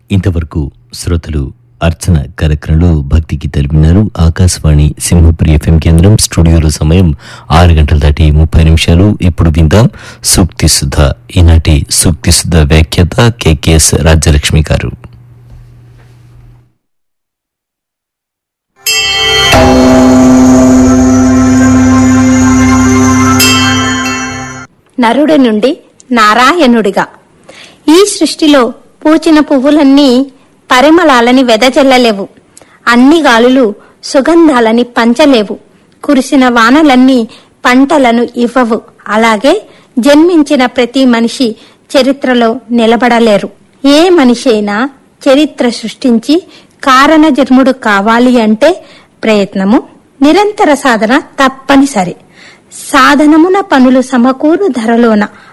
ఇంతవరకు శ్రోతలు అర్చన కార్యక్రమంలో భక్తికి తెలిపినారు ఆకాశవాణి సింహపురి ఎఫ్ఎం కేంద్రం స్టూడియోలో సమయం ఆరు గంటల దాటి ముప్పై నిమిషాలు ఇప్పుడు విందాం సూక్తి సుధ ఈనాటి సూక్తి సుధ వ్యాఖ్యాత కెకెఎస్ రాజ్యలక్ష్మి గారు నరుడి నుండి నారాయణుడిగా ఈ సృష్టిలో పూచిన పువ్వులన్నీ పరిమళాలని వెదజల్లలేవు అన్ని గాలులు సుగంధాలని పంచలేవు కురిసిన వానలన్నీ పంటలను ఇవ్వవు అలాగే జన్మించిన ప్రతి మనిషి చరిత్రలో నిలబడలేరు ఏ మనిషి అయినా చరిత్ర సృష్టించి కారణ జన్ముడు కావాలి అంటే ప్రయత్నము నిరంతర సాధన తప్పనిసరి సాధనమున పనులు సమకూరు ధరలోన